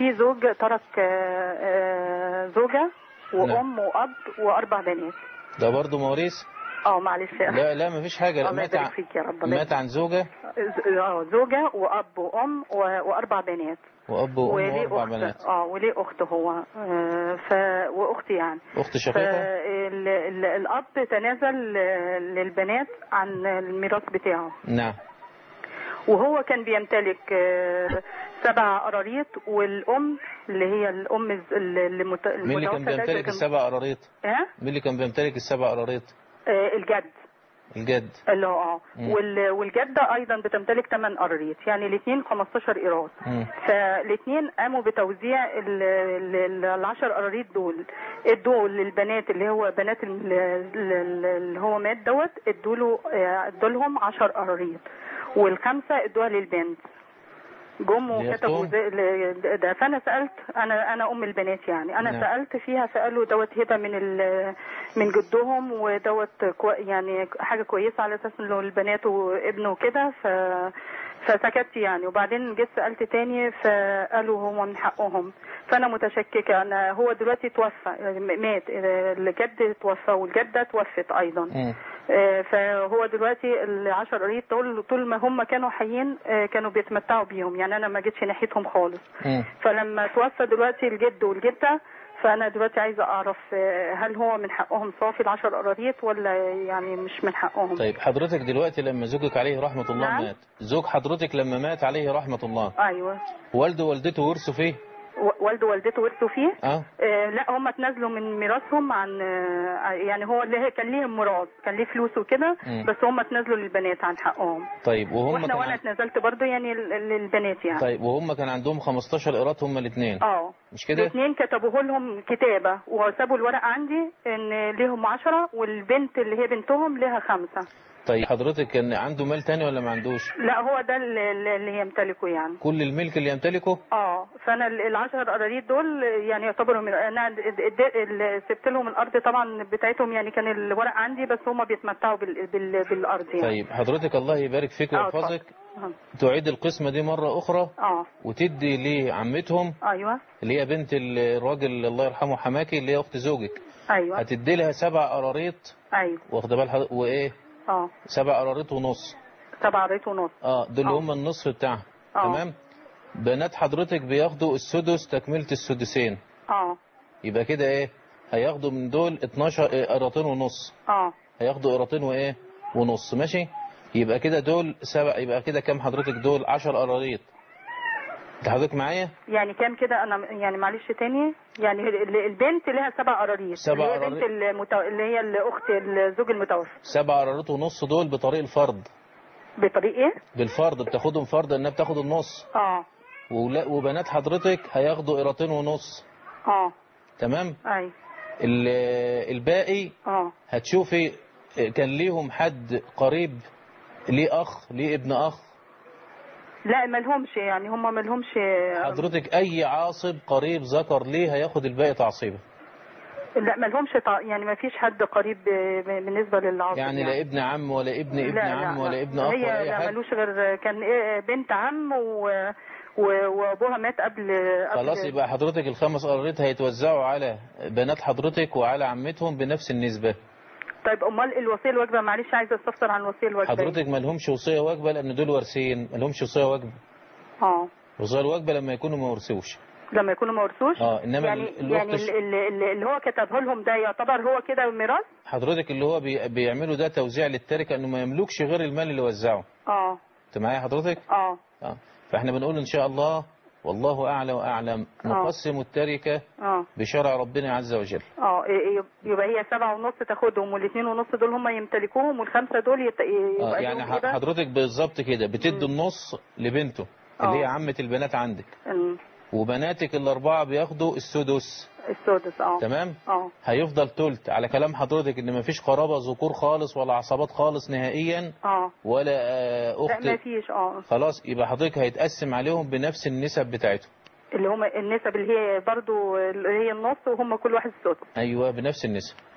في زوج ترك آه، آه، زوجة وأم وأب وأربع بنات ده برضه مواريث اه معلش لا لا مفيش حاجة الله مات يبارك عن فيك يا رب الله مات عن زوجة ز- اه زوجة وأب وأم و- وأربع بنات وأب وأم وليه وأربع أخت بنات اه وليه أخت هو آه، ف وأختي يعني أخت شقيقة فالأب تنازل آه، للبنات عن الميراث بتاعه نعم وهو كان بيمتلك آه، سبع قراريط والأم اللي هي الأم الز- اللي مت- مين اللي كان المتوفى ده بيمتلك كان- السبع قراريط ها؟ مين اللي كان بيمتلك السبع قراريط آه، الجد الجد اللي هو اه مم. وال- والجدة أيضا بتمتلك 8 قراريط يعني الاثنين 15 إيراد مم. فالاثنين قاموا بتوزيع ال- ال- ال- العشر قراريط دول ادوا للبنات اللي هو بنات ال- ال- ال- اللي هو مات دوت ادوا له ادوا لهم 10 قراريط والخمسه ادوها للبنت جم وكتبوا لأختهم؟ زي- ل- ده فانا سالت انا انا ام البنات يعني انا نعم. سالت فيها فقالوا دوت هبه من ال- من جدهم ودوت كو يعني حاجه كويسه على اساس انه البنات وابنه وكده ف فسكت يعني وبعدين جيت سالت تاني فقالوا هو من حقهم فانا متشككه انا هو دلوقتي توفى م- مات الجد توفى والجده توفت ايضا مم. آه، فهو دلوقتي العشر قريب طول طول ما هم كانوا حيين آه، كانوا بيتمتعوا بيهم يعني انا ما جيتش ناحيتهم خالص مم. فلما توفى دلوقتي الجد والجده فانا دلوقتي عايزه اعرف آه، هل هو من حقهم صافي العشر قراريط ولا يعني مش من حقهم طيب حضرتك دلوقتي لما زوجك عليه رحمة الله نعم. مات زوج حضرتك لما مات عليه رحمة الله ايوه والده ووالدته ورثوا فيه و- والده ووالدته ورثوا فيه اه آه لا هم اتنازلوا من ميراثهم عن آه يعني هو اللي هي كان ليهم ميراث كان ليه فلوس وكده مم. بس هم اتنازلوا للبنات عن حقهم طيب وهم واحنا كان وانا عن... اتنازلت برضه يعني لل- للبنات يعني طيب وهم كان عندهم 15 قيراط هم الاثنين اه مش كده الاثنين كتبوه لهم كتابة وسابوا الورق عندي ان ليهم عشرة والبنت اللي هي بنتهم ليها خمسة طيب حضرتك كان عنده مال تاني ولا ما عندوش لا هو ده اللي, اللي يمتلكه يعني كل الملك اللي يمتلكه اه فانا ال- العشر قراريط دول يعني يعتبروا من انا اد- اد- ال- سبت لهم الارض طبعا بتاعتهم يعني كان الورق عندي بس هم بيتمتعوا بال... بال... بالارض يعني طيب حضرتك الله يبارك فيك آه، ويحفظك اتفضل. تعيد القسمة دي مرة أخرى اه وتدي لعمتهم ايوه اللي هي بنت الراجل الله يرحمه حماكي اللي هي أخت زوجك ايوه هتدي لها سبع قراريط ايوه واخده بال حضرتك وإيه اه سبع قراريط ونص سبع قريت ونص اه دول آه. هم النصف بتاعها آه. تمام بنات حضرتك بياخدوا السدس تكملة السدسين اه يبقى كده ايه هياخدوا من دول 12 إيه، قراطين ونص اه هياخدوا قراطين وايه ونص ماشي يبقى كده دول سبع يبقى كده كام حضرتك دول 10 قراريط انت حضرتك معايا يعني كام كده انا يعني معلش تاني يعني ال- البنت لها سبع قراريط سبع اللي هي قراريط. بنت المتو... اللي هي الاخت الزوج المتوفى سبع قراريط ونص دول بطريق الفرض بطريق ايه؟ بالفرض بتاخدهم فرض انها بتاخد النص اه ولا وبنات حضرتك هياخدوا قراطين ونص اه تمام اي ال- الباقي اه هتشوفي كان ليهم حد قريب ليه اخ ليه ابن اخ لا مالهمش يعني هم مالهمش حضرتك اي عاصب قريب ذكر ليه هياخد الباقي تعصيبه لا مالهمش طا... يعني ما فيش حد قريب ب- بالنسبه للعاصر يعني لا ابن عم ولا ابن ابن لا عم لا ولا لا. ابن اخ هي ولا اي لا حاجه مالوش غير كان إيه بنت عم و... و... وابوها مات قبل قبل خلاص يبقى حضرتك الخمس قراريط هيتوزعوا على بنات حضرتك وعلى عمتهم بنفس النسبه طيب امال الوصيه الواجبه معلش عايزه استفسر عن الوصيه الواجبه حضرتك ما لهمش وصيه واجبه لان دول وارثين ما لهمش وصيه واجبه اه الوصيه الواجبه لما يكونوا ما ورثوش لما يكونوا ما ورثوش اه انما يعني ال- الأخت يعني ش- ال- ال- اللي هو كتبه لهم ده يعتبر هو كده ميراث حضرتك اللي هو بي... بيعملوا ده توزيع للتركه انه ما يملكش غير المال اللي وزعه اه انت معايا حضرتك اه اه فاحنا بنقول ان شاء الله والله اعلى واعلم آه. نقسم التركه اه بشرع ربنا عز وجل اه إيه- إيه- يبقى هي سبعة ونص تاخدهم والاثنين ونص دول هم يمتلكوهم والخمسة دول يت... آه يبقى يعني لهم ح- إيه بقى؟ حضرتك بالظبط كده بتدي النص لبنته اللي هي آه. عمة البنات عندك أمم، وبناتك الأربعة بياخدوا السدس السدس اه تمام اه هيفضل تلت على كلام حضرتك ان مفيش قرابة ذكور خالص ولا عصبات خالص نهائيا اه ولا آه، لا أخت ما فيش اه خلاص يبقى حضرتك هيتقسم عليهم بنفس النسب بتاعتهم اللي هم النسب اللي هي برضو اللي هي النص وهم كل واحد السدس أيوة بنفس النسب